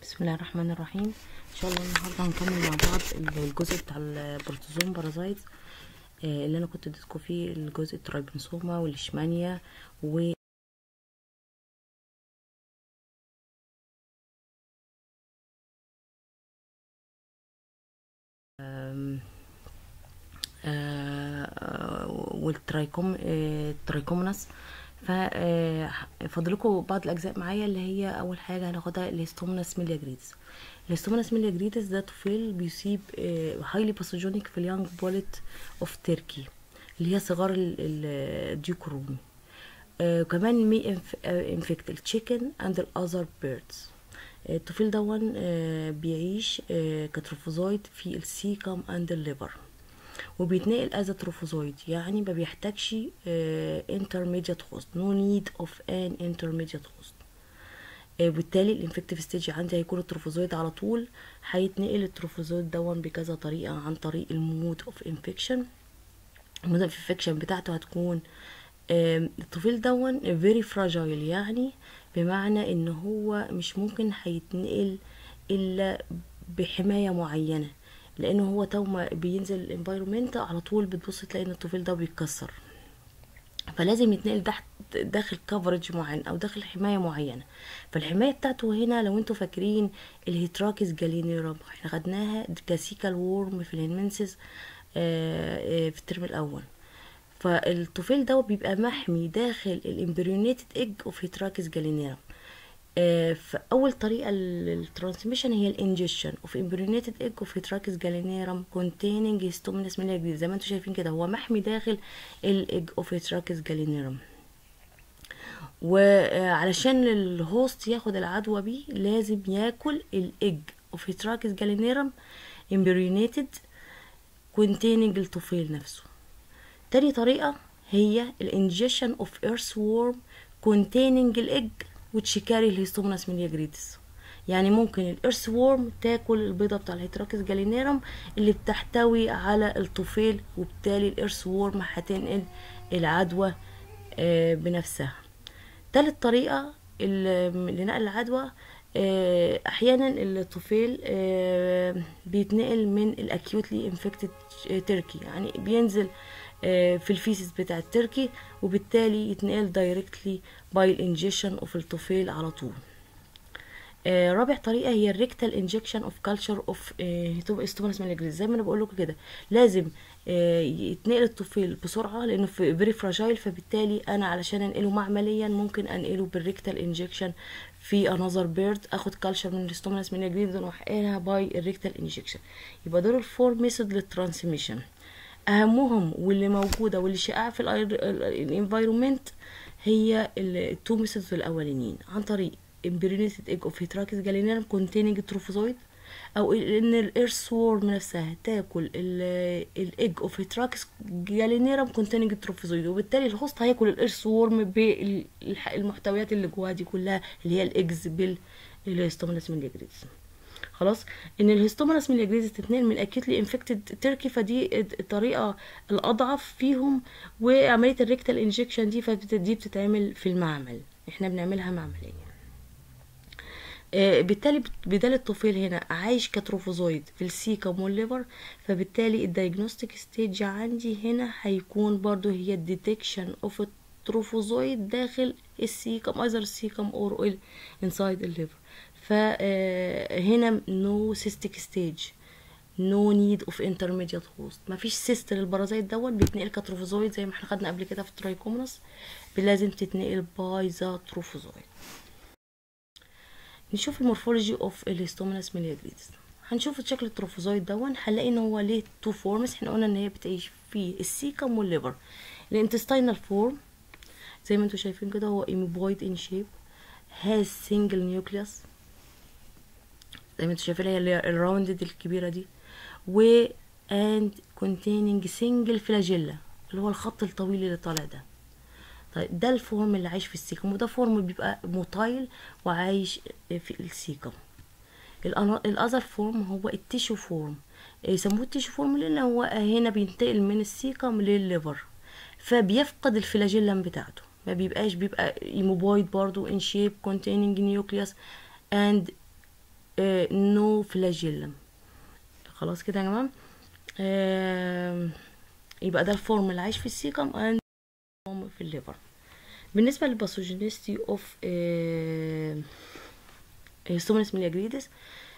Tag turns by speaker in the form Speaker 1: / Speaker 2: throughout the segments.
Speaker 1: بسم الله الرحمن الرحيم ان شاء الله النهارده هنكمل مع بعض الجزء بتاع البروتوزوم بارازايت آه، اللي انا كنت اديتكم فيه الجزء الترايبنسوما والاشمانيا و آم، آه، والترايكوم آه، الترايكوموناس ففاضلكم بعض الاجزاء معايا اللي هي اول حاجه هناخدها الهيستوموناس ميلياجريدس الهيستوموناس ميلياجريدس ده طفيل بيصيب هايلي باثوجينيك في اليانج بوليت اوف تركي اللي هي صغار ال- ال- الديك الرومي آه، كمان مي انفكت التشيكن اند الاذر بيردز الطفيل دون آه، بيعيش آه، كتروفوزويد في السيكم اند الليفر وبيتنقل از تروفوزويد يعني ما بيحتاجش انترميديت هوست نو نيد اوف ان انترميديت هوست بالتالي الانفكتيف ستيج عندي هيكون التروفوزويد على طول هيتنقل التروفوزويد دون بكذا طريقه عن طريق المود اوف انفكشن المود اوف انفكشن بتاعته هتكون آم، الطفيل دون فيري فراجايل يعني بمعنى ان هو مش ممكن هيتنقل الا بحمايه معينه لانه هو تو ما بينزل الانفايرومنت على طول بتبص تلاقي ان الطفيل ده بيتكسر فلازم يتنقل تحت داخل كفرج معين او داخل حمايه معينه فالحمايه بتاعته هنا لو انتوا فاكرين الهيتراكس جالينيرم احنا خدناها كاسيكال وورم في الهنمنسس آه، آه، في الترم الاول فالطفيل ده بيبقى محمي داخل الامبريونيتد ايج اوف هيتراكس جالينيرم آه، فاول طريقه للترانسميشن هي الانجكشن اوف امبريونيتد ايج اوف هيتراكس جالينيرم كونتيننج هيستومينس ميليا زي ما انتم شايفين كده هو محمي داخل الايج اوف هيتراكس جالينيرم وعلشان الهوست ياخد العدوى بيه لازم ياكل الايج اوف هيتراكس جالينيرم امبريونيتد كونتيننج الطفيل نفسه تاني طريقة هي الانجكشن اوف ايرث وورم containing الايج which carry الهيستوموناس ميلياجريدس يعني ممكن الايرث وورم تاكل البيضة بتاع الهيتراكس جالينيرم اللي بتحتوي على الطفيل وبالتالي الايرث وورم هتنقل العدوى آه، بنفسها تالت طريقة ال- لنقل العدوى آه، احيانا الطفيل آه، بيتنقل من الاكيوتلي انفكتد تركي يعني بينزل آه، في الفيسز بتاع التركي وبالتالي يتنقل دايركتلي باي الانجيشن اوف الطفيل على طول آه، رابع طريقه هي الريكتال انجكشن اوف كلتشر اوف هيستومونس ميليجريز زي ما انا بقول لكم كده لازم آه، يتنقل الطفيل بسرعه لانه في فيري فراجايل فبالتالي انا علشان انقله معمليا ممكن انقله بالريكتال انجكشن في انذر بيرد اخد كلتشر من الهيستومونس ميليجريز واحقنها باي الريكتال انجكشن يبقى دول الفور ميثود للترانسميشن اهمهم واللي موجوده واللي شائعه في الانفايرومنت هي التو ميثودز الاولانيين عن طريق امبريونيتد ايج اوف هيتراكس جالينيرم كونتيننج تروفوزويد او ان الايرث وورم نفسها تاكل الايج اوف هيتراكس جالينيرم كونتيننج تروفوزويد وبالتالي الهوست هياكل الايرث وورم بالمحتويات اللي جواها دي كلها اللي هي الايجز بالهيستوموناس ميليجريدز خلاص ان الهيستوموناس ميليجريدز تتنقل من اكيوتلي انفكتد تركي فدي الطريقه الاضعف فيهم وعمليه الريكتال انجكشن دي فدي بتتعمل في المعمل احنا بنعملها معمليا آه، بالتالي بت- بدال الطفيل هنا عايش كتروفوزويد في السيكم والليفر فبالتالي الدايجنوستيك ستيج عندي هنا هيكون برضو هي الديتكشن اوف التروفوزويد داخل السيكم ايزر السيكم اور انسايد الليفر فهنا نو سيستيك ستيج نو نيد اوف انترميديت هوست مفيش سيست للبرازيت دوت بيتنقل كتروفوزويد زي ما احنا خدنا قبل كده في الترايكومونس لازم تتنقل باي ذا تروفوزويد نشوف المورفولوجي اوف الهيستوموناس ميلياجريدس هنشوف شكل التروفوزويد دون هنلاقي ان هو ليه تو فورمز احنا قلنا ان هي بتعيش في السيكم والليفر الانتستينال فورم زي ما انتم شايفين كده هو ايموبويد ان شيب هاز سنجل نيوكليوس زي ما انتم شايفين هي اللي هي الراوندد الكبيره دي و and containing single flagella اللي هو الخط الطويل اللي طالع ده طيب ده الفورم اللي عايش في السيكم وده فورم بيبقى موتايل وعايش في السيكم الاذر فورم هو التيشو فورم يسموه التيشو فورم لان هو هنا بينتقل من السيكم للليفر فبيفقد الفلاجيلم بتاعته ما بيبقاش بيبقى ايموبويد برضو ان شيب containing nucleus and نو فلاجيلم خلاص كده يا جماعه آه يبقى ده الفورم اللي عايش في السيكم اند في الليفر بالنسبه للباثوجينيستي اوف ستومنس ميلياجريدس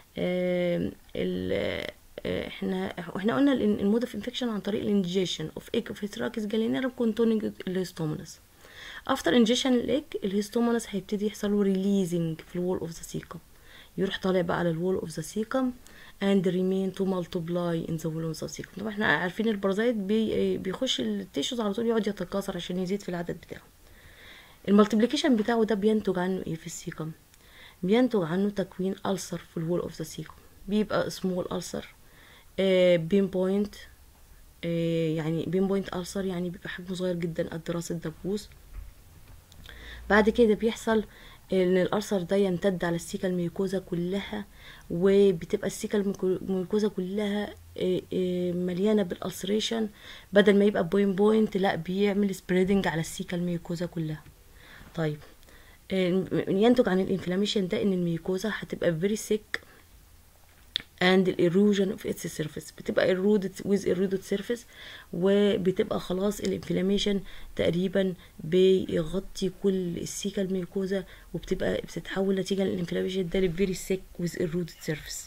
Speaker 1: احنا احنا قلنا المود اوف انفكشن عن طريق الانجيشن اوف ايج اوف هيتراكس جالينيرم كونتونينج الهيستومنس افتر انجيشن الايج الهيستومنس هيبتدي يحصل له ريليزنج في الوول اوف ذا سيكم يروح طالع بقى على الوول اوف ذا سيكم and remain to multiply in the wall of the cecum طبعا احنا عارفين البرازيت بي بيخش التيشوز على طول يقعد يتكاثر عشان يزيد في العدد بتاعه المالتيبليكيشن بتاعه ده بينتج عنه ايه في السيكم بينتج عنه تكوين ألسر في الوول اوف ذا سيكم بيبقى سمول ألسر بين بوينت يعني بين بوينت ألسر يعني بيبقى حجمه صغير جدا قد راس الدبوس بعد كده بيحصل ان الألسر ده يمتد على السيكا الميوكوزا كلها وبتبقى السيكا الميوكوزا كلها مليانه بالالسريشن بدل ما يبقى بوينت بوينت لا بيعمل سبريدنج على السيكا الميوكوزا كلها طيب ينتج عن الانفلاميشن ده ان الميوكوزا هتبقى فيري سيك and erosion of its surface بتبقى eroded with eroded surface وبتبقى خلاص الانفلاميشن تقريبا بيغطي كل السيكا الميوكوزا وبتبقى بتتحول نتيجة للانفلاميشن ده لفيري سيك with eroded surface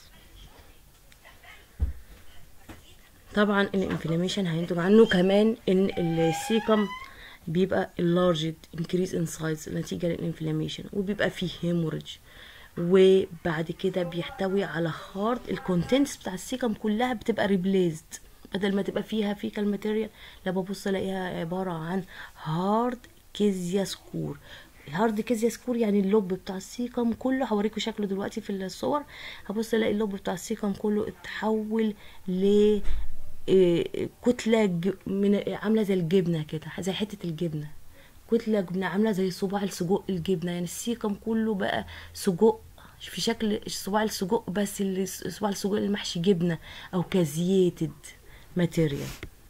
Speaker 1: طبعا الانفلاميشن هينتج عنه كمان ان السيكم بيبقى enlarged increase in size نتيجة للانفلاميشن وبيبقى فيه hemorrhage وبعد كده بيحتوي على هارد الكونتنتس بتاع السيكم كلها بتبقى ريبليزد بدل ما تبقى فيها فيكال ماتيريال لا ببص الاقيها عباره عن هارد كيزيا سكور هارد كيزيا سكور يعني اللوب بتاع السيكم كله هوريكم شكله دلوقتي في الصور هبص الاقي اللوب بتاع السيكم كله اتحول ل كتله من عامله زي الجبنه كده زي حته الجبنه كتله جبنه عامله زي صباع السجق الجبنه يعني السيكم كله بقى سجق في شكل صباع السجق بس صباع السجق المحشي جبنه او كازييتد ماتيريال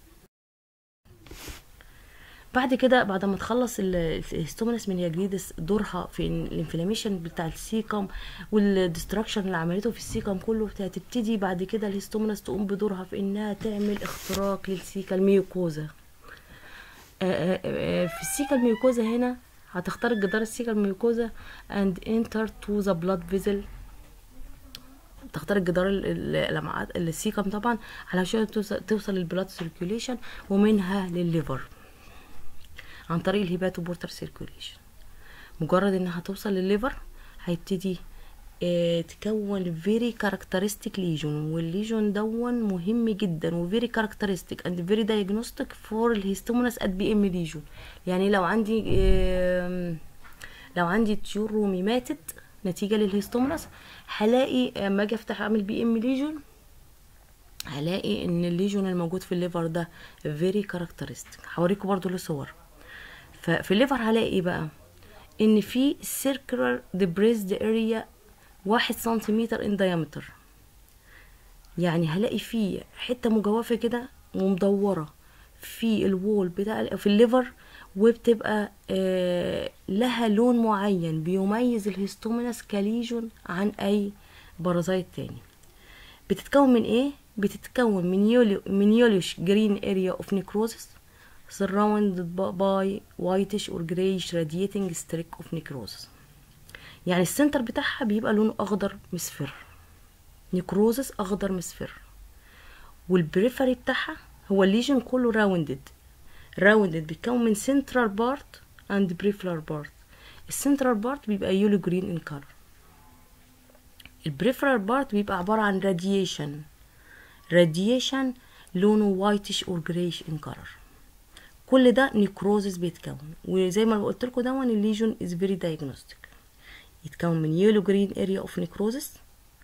Speaker 1: بعد كده بعد ما تخلص الهيستومنس مينياجريدس دورها في الانفلاميشن بتاع السيكم والدستركشن اللي عملته في السيكم كله هتبتدي بعد كده الهيستومنس تقوم بدورها في انها تعمل اختراق للسيكا الميوكوزا في السيكا الميوكوزا هنا هتخترق جدار السيكا الميوكوزا and enter to the blood vessel تخترق جدار الامعاء السيكم طبعا علشان توصل للبلاد سيركيوليشن ومنها للليفر عن طريق الهيباتو بورتر سيركيوليشن مجرد انها توصل للليفر هيبتدي اه تكون فيري كاركترستيك ليجون والليجون دون مهم جدا وفيري كاركترستيك اند فيري دايجنوستيك فور الهيستومونس ات بي ام ليجون يعني لو عندي اه لو عندي طيور رومي ماتت نتيجه للهيستومونس هلاقي اما اجي افتح اعمل بي ام ليجون هلاقي ان الليجون الموجود في الليفر ده فيري كاركترستيك هوريكم برضو له صور ففي الليفر هلاقي ايه بقى ان في circular depressed area واحد سنتيمتر in diameter يعني هلاقي فيه حته مجوفه كده ومدوره في الوول بتاع في الليفر وبتبقى آه لها لون معين بيميز الهيستومينس كليجون عن اي بارازايت تاني بتتكون من ايه بتتكون من يولو من يولوش جرين اريا اوف نيكروزس surrounded by whitish or grayish radiating streak of necrosis يعني السنتر بتاعها بيبقى لونه اخضر مصفر نيكروزس اخضر مصفر والبريفري بتاعها هو الليجن كله راوندد راوندد بيتكون من سنترال بارت اند بريفرال بارت السنترال بارت بيبقى يولو جرين ان كلر البريفرال بارت بيبقى عبارة عن راديشن راديشن لونه وايتش اور جريش ان كلر كل ده نيكروزس بيتكون وزي ما قلت لكم دون الليجون از فيري دايجنوستيك يتكون من يلو جرين اريا اوف نيكروزس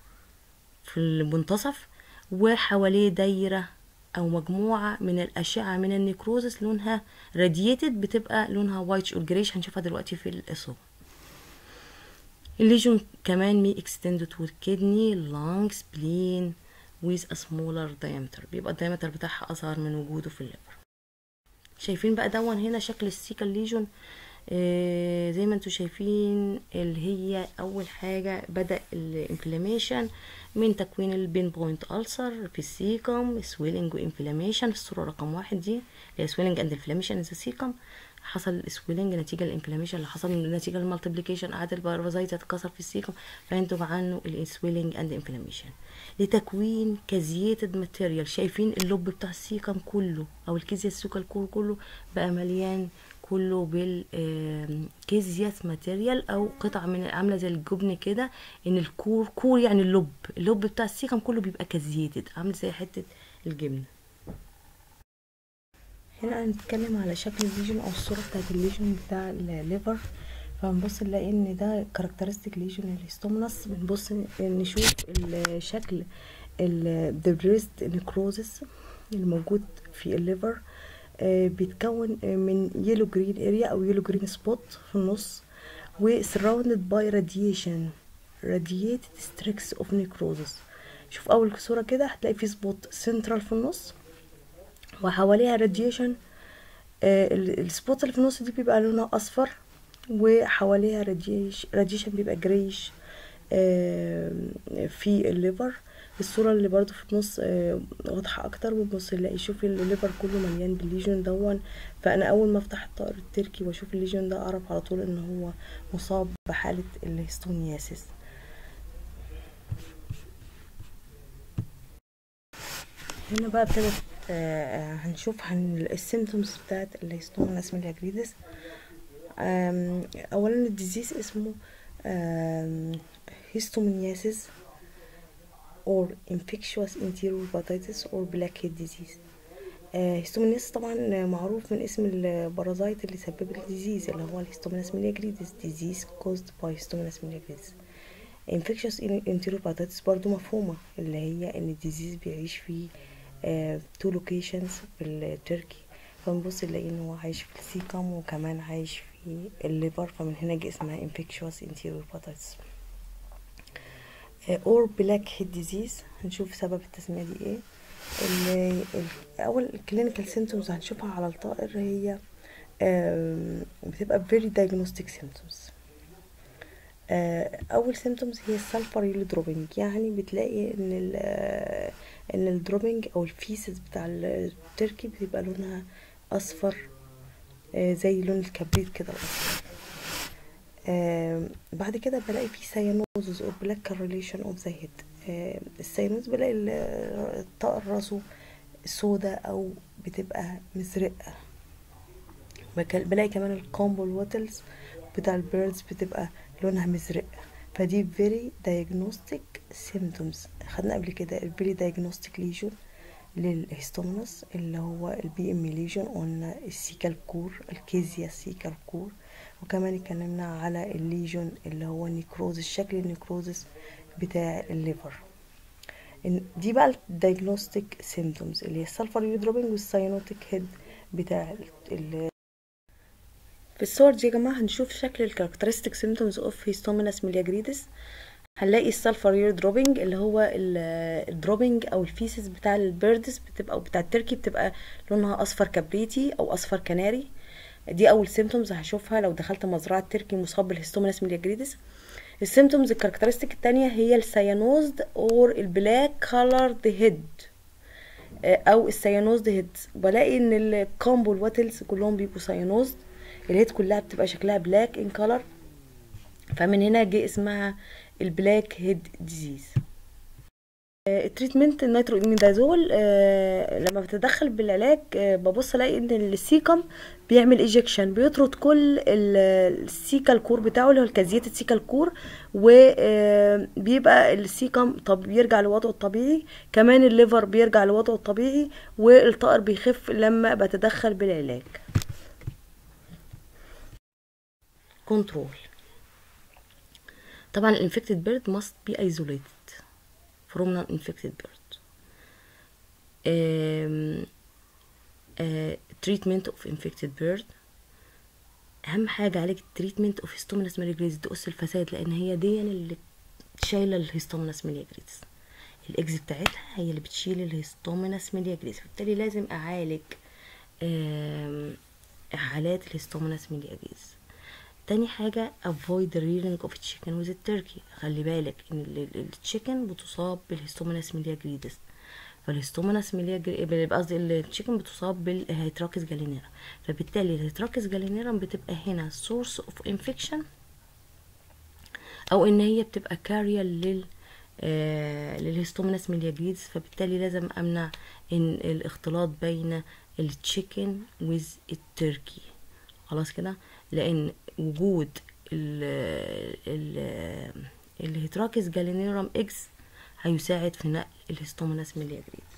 Speaker 1: في المنتصف وحواليه دايرة او مجموعة من الاشعة من النيكروزس لونها راديتد بتبقى لونها وايت اور جريش هنشوفها دلوقتي في الاسو الليجون كمان مي extended to kidney lung spleen with a smaller diameter بيبقى الدايمتر بتاعها اصغر من وجوده في الليفر شايفين بقى دون هنا شكل السيكا ليجون آه، زي ما انتوا شايفين اللي هي اول حاجة بدأ الانفلاميشن من تكوين البين بوينت ألسر في السيكم سويلنج وانفلاميشن الصورة رقم واحد دي اللي هي سويلنج اند انفلاميشن ان السيكم حصل سويلنج نتيجة الانفلاميشن اللي حصل نتيجة المالتيبليكيشن قعد البارازايت يتكاثر في السيكم فينتج عنه السويلنج اند انفلاميشن لتكوين كازيتد ماتيريال شايفين اللب بتاع السيكم كله او الكيزيا السوكا الكور كله بقى مليان كله بالكيزياس ماتيريال او قطع من عامله زي الجبن كده ان الكور كور يعني اللب اللب بتاع السيكم كله بيبقى كازيتد عامل زي حته الجبنه هنا هنتكلم على شكل الليجن او الصوره بتاعت الليجن بتاع الليفر فبنبص نلاقي ان ده كاركترستيك ليجن الهيستومنس بنبص نشوف الشكل الدبريست نيكروزس الموجود في الليفر آه بيتكون من يلو جرين اريا او يلو جرين سبوت في النص و surrounded by radiation radiated streaks of necrosis شوف اول صوره كده هتلاقي في سبوت سنترال في النص وحواليها راديشن آه السبوت اللي في النص دي بيبقى لونها اصفر وحواليها راديشن بيبقى جريش آه في الليفر الصورة اللي برضو في النص آه واضحة اكتر بنبص نلاقي شوف الليفر كله مليان بالليجون دون فانا اول ما افتح الطائر التركي واشوف الليجون ده اعرف على طول ان هو مصاب بحالة الهستونياسيس هنا بقى ابتدت آه هنشوف هن السيمتومز بتاعت الهيستومنس ميلياجريدس اولا الديزيز اسمه هيستومنياسيس or infectious enteral hepatitis or blackhead disease هيستومنياسيس طبعا معروف من اسم البارازايت اللي سبب الديزيز اللي هو الهيستومنس ميلياجريدس disease caused by هيستومنس ميلياجريدس infectious enteral hepatitis برضو مفهومة اللي هي ان الديزيز بيعيش في تو لوكيشنز في التركي فنبص نلاقي ان هو عايش في السيكم وكمان عايش في الليفر فمن هنا جه اسمها infectious enteral hepatitis اور بلاك هيد ديزيز هنشوف سبب التسمية دي ايه اول الكلينيكال سيمتومز هنشوفها على الطائر هي بتبقى very diagnostic symptoms اول سيمتومز هي السلفر يلي دروبينج يعني بتلاقي ان ان الدروبينج او الفيسز بتاع التركي بيبقى لونها اصفر زي لون الكبريت كده الاصفر بعد كده بلاقي في سيانوزز او بلاك كارليشن اوف ذا هيد السيانوز بلاقي الطائر راسه سودا او بتبقى مزرقه بلاقي كمان الكومبول واتلز بتاع البيردز بتبقى لونها مزرق فدي very diagnostic symptoms خدنا قبل كده البري diagnostic lesion للهستومنس اللي هو البي ام ليجن قلنا السيكال كور الكيزيا السيكال كور وكمان اتكلمنا على الليجون اللي هو النيكروزس شكل النيكروزس بتاع الليفر دي بقى الدايجنوستيك سيمتومز اللي هي السلفر يودروبينج والساينوتيك هيد بتاع ال في الصور دي يا جماعه هنشوف شكل الكاركترستيك سيمتومز اوف هيستومينس ميلياجريدس هنلاقي السلفر يور دروبينج اللي هو الدروبينج او الفيسز بتاع البيردز بتبقى او بتاع التركي بتبقى لونها اصفر كبريتي او اصفر كناري دي اول سيمتومز هشوفها لو دخلت مزرعه تركي مصاب بالهستومينس ميلياجريدس السيمتومز الكاركترستيك التانية هي السيانوزد اور البلاك كولرد هيد او السيانوزد هيد بلاقي ان الكامبو الواتلز كلهم بيبقوا سيانوزد الهيد كلها بتبقى شكلها بلاك ان كولر فمن هنا جه اسمها البلاك هيد ديزيز التريتمنت النيتروميدازول آه لما بتدخل بالعلاج آه ببص الاقي ان السيكم بيعمل ايجكشن بيطرد كل السيكال كور بتاعه اللي هو الكازيات السيكال كور وبيبقى السيكم طب بيرجع لوضعه الطبيعي كمان الليفر بيرجع لوضعه الطبيعي والطائر بيخف لما بتدخل بالعلاج كنترول طبعا الانفكتد بيرد must be isolated from non-infected bird um, uh, treatment of infected bird اهم حاجه علاج التريتمنت اوف هيستومينس ميليجريز تقص الفساد لان هي دي اللي شايله الهيستومينس ميليجريز الاكز بتاعتها هي اللي بتشيل الهيستومينس ميليجريز فبالتالي لازم اعالج حالات الهيستومينس ميليجريز تاني حاجة avoid the rearing of chicken with the turkey خلي بالك ان التشيكن بتصاب بالهيستوموناس ميلياجريدس فالهيستوموناس ميلياجري قصدي التشيكن بتصاب بالهيتراكس جالينيرا فبالتالي الهيتراكس جالينيرا بتبقى هنا source of infection او ان هي بتبقى كارير لل آه للهيستوموناس ميلياجريدس فبالتالي لازم امنع ان الاختلاط بين التشيكن ويز التركي خلاص كده لان وجود ال ال الهيتراكس جالينيرم اكس هيساعد في نقل الهيستوموناس ميلياجريدس